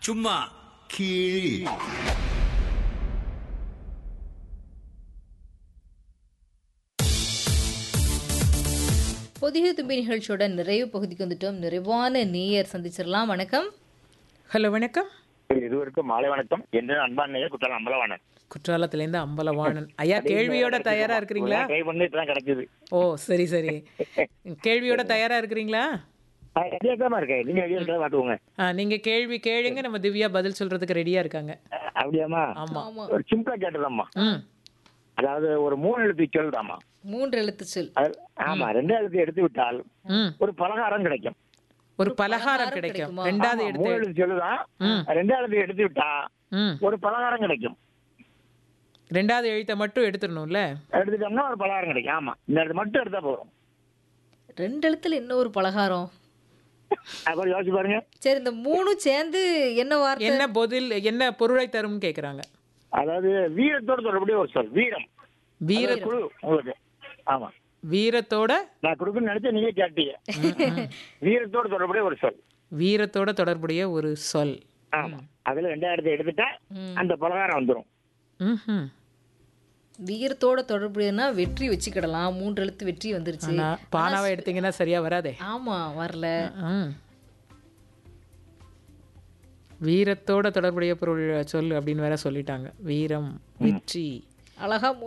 சும்மா கீழ் பொதிகை தும்பி நிகழ்ச்சியோட நிறைவு பகுதிக்கு வந்துட்டோம் நிறைவான நேயர் சந்திச்சிடலாம் வணக்கம் ஹலோ வணக்கம் இதுவரைக்கும் மாலை வணக்கம் என்று அன்பான் நேயர் குற்றாலம் அம்பலவாணன் குற்றாலத்திலேருந்து அம்பலவாணன் ஐயா கேள்வியோட தயாரா இருக்கிறீங்களா ட்ரை பண்ணி இப்பதான் கிடைச்சது ஓ சரி சரி கேள்வியோட தயாரா இருக்கிறீங்களா ரெடியாக்காம இருக்கேன் நீங்க ரெடியா இருக்கா பாத்துக்கோங்க ஆ, நீங்க கேள்வி கேளுங்க நம்ம திவ்யா பதில் சொல்றதுக்கு ரெடியா இருக்காங்க அப்படியாமா ஆமா ஆமா ஒரு சிம்பிளா கேட்டதாம்மா ம் அதாவது ஒரு மூணு எழுத்து சொல்லுதாம்மா மூன்று எழுத்து சொல் அது ஆமா ரெண்டு எழுத்து எடுத்து விட்டால் ம் ஒரு பலகாரம் கிடைக்கும் ஒரு பலகாரம் பலகாரம் கிடைக்கும் கிடைக்குமா? ரெண்டாவது ஆமா, எடுத்து மூணு எழுத்து சொல்லுதான் ரெண்டாவது எழுத்து எடுத்து விட்டா ம் ஒரு பலகாரம் கிடைக்கும் ரெண்டாவது எழுத்தை மட்டும் எடுத்துடணும்ல எடுத்துட்டோம்னா ஒரு பலகாரம் கிடைக்கும் ஆமா இந்த இடத்து மட்டும் எடுத்தா போதும் ரெண்டு எழுத்துல என்ன ஒரு பலகாரம் அப்புறம் யோசிச்சு பாருங்க சரி இந்த மூணும் சேர்ந்து என்ன வார்த்தை என்ன பதில் என்ன பொருளை தரும்னு கேக்குறாங்க அதாவது வீரத்தோட தொடர்புடைய ஒரு சொல் வீரம் வீர அது குழு உங்களுக்கு ஆமா வீரத்தோட நான் கொடுக்கணும்னு நினைச்சா நீங்க கேட்டீங்க வீரத்தோட தொடர்புடைய ஒரு சொல் வீரத்தோட தொடர்புடைய ஒரு சொல் ஆமா அதுல ரெண்டாயிரத்தை எடுத்துட்டா அந்த பலகாரம் வந்துரும் ம்ஹும். வீரத்தோட தொடர்புடையனா வெற்றி வச்சுக்கிடலாம் மூன்று எழுத்து வெற்றி வந்துருச்சு ஆனா பானாவை எடுத்தீங்கன்னா சரியா வராதே ஆமா வரல ம். வீரத்தோட தொடர்புடைய பொருள் சொல் அப்படின்னு வேற சொல்லிட்டாங்க வீரம் வெற்றி அழகா